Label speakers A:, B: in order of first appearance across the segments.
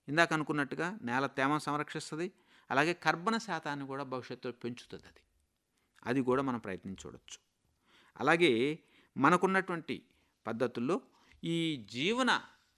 A: ఇందాక అనుకున్నట్టుగా నేల తేమ సంరక్షిస్తుంది అలాగే కర్బన శాతాన్ని కూడా భవిష్యత్తులో పెంచుతుంది అది అది కూడా మనం ప్రయత్నించవచ్చు అలాగే మనకున్నటువంటి పద్ధతుల్లో ఈ జీవన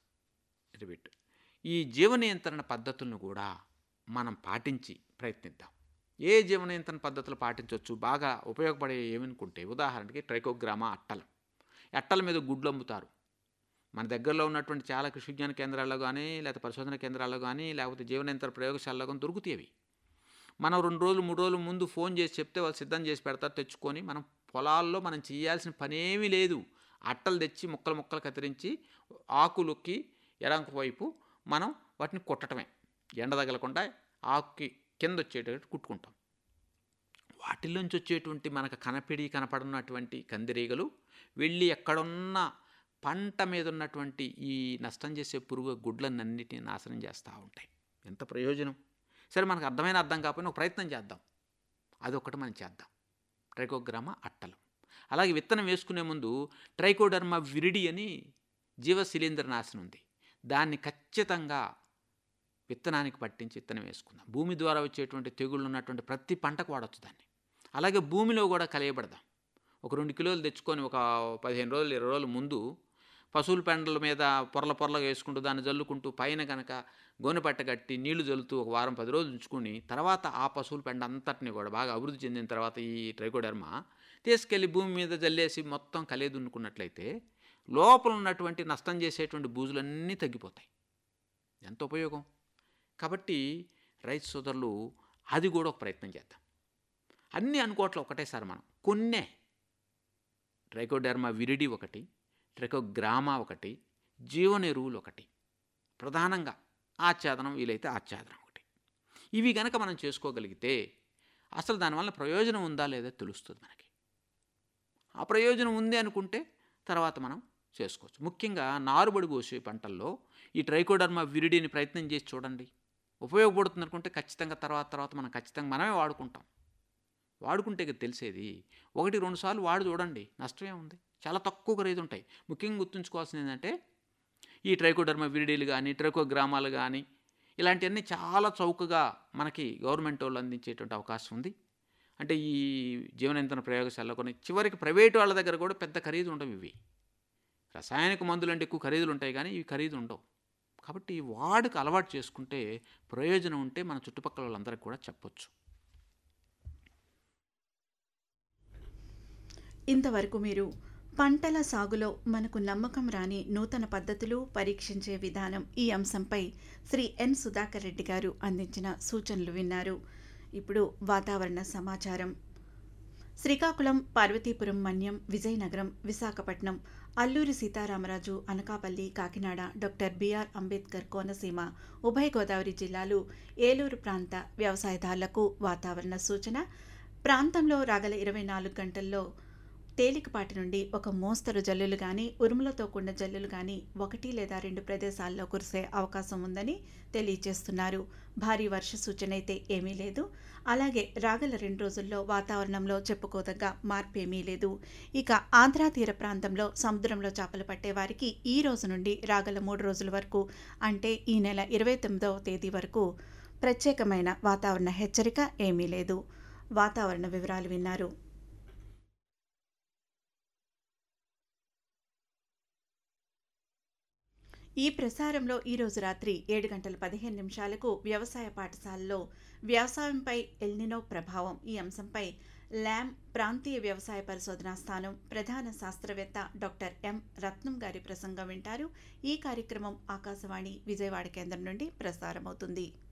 A: రిపీట్ ఈ జీవ నియంత్రణ పద్ధతులను కూడా మనం పాటించి ప్రయత్నిద్దాం ఏ జీవ నియంత్రణ పద్ధతులు పాటించవచ్చు బాగా ఉపయోగపడే ఏమనుకుంటే ఉదాహరణకి ట్రైకోగ్రామా అట్టలు అట్టల మీద గుడ్లు అమ్ముతారు మన దగ్గరలో ఉన్నటువంటి చాలా కృషి విజ్ఞాన కేంద్రాల్లో కానీ లేకపోతే పరిశోధన కేంద్రాల్లో కానీ లేకపోతే జీవనియంత్ర ప్రయోగశాలలో కానీ దొరుకుతాయి అవి మనం రెండు రోజులు మూడు రోజులు ముందు ఫోన్ చేసి చెప్తే వాళ్ళు సిద్ధం చేసి పెడతారు తెచ్చుకొని మనం పొలాల్లో మనం చేయాల్సిన పనేమీ లేదు అట్టలు తెచ్చి ముక్కలు ముక్కలు కత్తిరించి ఆకులకి ఎడంక వైపు మనం వాటిని కొట్టడమే ఎండ తగలకుండా ఆకుకి కింద వచ్చేటట్టు కుట్టుకుంటాం వాటిల్లోంచి వచ్చేటువంటి మనకు కనపిడి కనపడినటువంటి కందిరీగలు వెళ్ళి ఎక్కడున్న పంట మీద ఉన్నటువంటి ఈ నష్టం చేసే పురుగు గుడ్లన్నింటినీ నాశనం చేస్తూ ఉంటాయి ఎంత ప్రయోజనం సరే మనకు అర్థమైన అర్థం కాకపోయినా ఒక ప్రయత్నం చేద్దాం అదొకటి మనం చేద్దాం ట్రైకోగ్రామా అట్టలు అలాగే విత్తనం వేసుకునే ముందు ట్రైకోడర్మా విరిడి అని జీవ శిలీంద్ర నాశనం ఉంది దాన్ని ఖచ్చితంగా విత్తనానికి పట్టించి విత్తనం వేసుకుందాం భూమి ద్వారా వచ్చేటువంటి తెగుళ్ళు ఉన్నటువంటి ప్రతి పంటకు వాడచ్చు దాన్ని అలాగే భూమిలో కూడా కలియబడదాం ఒక రెండు కిలోలు తెచ్చుకొని ఒక పదిహేను రోజులు ఇరవై రోజుల ముందు పశువుల పెండల మీద పొరల పొరలుగా వేసుకుంటూ దాన్ని జల్లుకుంటూ పైన కనుక గోనెపట్ట కట్టి నీళ్లు జల్లుతూ ఒక వారం పది రోజులు ఉంచుకొని తర్వాత ఆ పశువుల పెండ అంతటిని కూడా బాగా అభివృద్ధి చెందిన తర్వాత ఈ ట్రైకోడర్మా తీసుకెళ్లి భూమి మీద జల్లేసి మొత్తం కలియదున్నుకున్నట్లయితే లోపల ఉన్నటువంటి నష్టం చేసేటువంటి బూజులన్నీ తగ్గిపోతాయి ఎంత ఉపయోగం కాబట్టి రైతు సోదరులు అది కూడా ఒక ప్రయత్నం చేద్దాం అన్నీ అనుకోవట్లే ఒకటేసారి మనం కొన్నే ట్రైకోడర్మా విరిడి ఒకటి ట్రైకోగ్రామా ఒకటి జీవన ఎరువులు ఒకటి ప్రధానంగా ఆచ్ఛాదనం వీలైతే ఆచ్ఛాదనం ఒకటి ఇవి గనక మనం చేసుకోగలిగితే అసలు దానివల్ల ప్రయోజనం ఉందా లేదా తెలుస్తుంది మనకి ఆ ప్రయోజనం ఉంది అనుకుంటే తర్వాత మనం చేసుకోవచ్చు ముఖ్యంగా నారుబడి పోసే పంటల్లో ఈ ట్రైకోడర్మా విరిడిని ప్రయత్నం చేసి చూడండి ఉపయోగపడుతుంది అనుకుంటే ఖచ్చితంగా తర్వాత తర్వాత మనం ఖచ్చితంగా మనమే వాడుకుంటాం వాడుకుంటే కదా తెలిసేది ఒకటి రెండు సార్లు వాడి చూడండి నష్టమే ఉంది చాలా తక్కువ ఖరీదు ఉంటాయి ముఖ్యంగా గుర్తుంచుకోవాల్సింది ఏంటంటే ఈ ట్రైకోడర్మా విరిడీలు కానీ ట్రైకోగ్రామాలు కానీ ఇలాంటివన్నీ చాలా చౌకగా మనకి గవర్నమెంట్ వాళ్ళు అందించేటువంటి అవకాశం ఉంది అంటే ఈ జీవనియంత్రణ ప్రయోగశాలలో కొన్ని చివరికి ప్రైవేటు వాళ్ళ దగ్గర కూడా పెద్ద ఖరీదు ఉండవు ఇవి రసాయనిక మందులు అంటే ఎక్కువ ఖరీదులు ఉంటాయి కానీ ఇవి ఖరీదు ఉండవు కాబట్టి వాడుకు అలవాటు చేసుకుంటే ప్రయోజనం ఉంటే మన చుట్టుపక్కల వాళ్ళందరికీ కూడా చెప్పొచ్చు
B: ఇంతవరకు మీరు పంటల సాగులో మనకు నమ్మకం రాని నూతన పద్ధతులు పరీక్షించే విధానం ఈ అంశంపై శ్రీ ఎన్ సుధాకర్ రెడ్డి గారు అందించిన సూచనలు విన్నారు ఇప్పుడు వాతావరణ సమాచారం శ్రీకాకుళం పార్వతీపురం మన్యం విజయనగరం విశాఖపట్నం అల్లూరి సీతారామరాజు అనకాపల్లి కాకినాడ డాక్టర్ బిఆర్ అంబేద్కర్ కోనసీమ ఉభయ గోదావరి జిల్లాలు ఏలూరు ప్రాంత వ్యవసాయదారులకు వాతావరణ సూచన ప్రాంతంలో రాగల ఇరవై నాలుగు గంటల్లో తేలికపాటి నుండి ఒక మోస్తరు జల్లులు కానీ ఉరుములతో కూడిన జల్లులు కానీ ఒకటి లేదా రెండు ప్రదేశాల్లో కురిసే అవకాశం ఉందని తెలియజేస్తున్నారు భారీ వర్ష సూచన అయితే ఏమీ లేదు అలాగే రాగల రెండు రోజుల్లో వాతావరణంలో చెప్పుకోదగ్గ మార్పు ఏమీ లేదు ఇక ఆంధ్రా తీర ప్రాంతంలో సముద్రంలో చేపలు పట్టే వారికి ఈ రోజు నుండి రాగల మూడు రోజుల వరకు అంటే ఈ నెల ఇరవై తొమ్మిదవ తేదీ వరకు ప్రత్యేకమైన వాతావరణ హెచ్చరిక ఏమీ లేదు వాతావరణ వివరాలు విన్నారు ఈ ప్రసారంలో ఈరోజు రాత్రి ఏడు గంటల పదిహేను నిమిషాలకు వ్యవసాయ పాఠశాలలో వ్యవసాయంపై ఎల్నినో ప్రభావం ఈ అంశంపై ల్యామ్ ప్రాంతీయ వ్యవసాయ పరిశోధనా స్థానం ప్రధాన శాస్త్రవేత్త డాక్టర్ ఎం రత్నం గారి ప్రసంగం వింటారు ఈ కార్యక్రమం ఆకాశవాణి విజయవాడ కేంద్రం నుండి ప్రసారమవుతుంది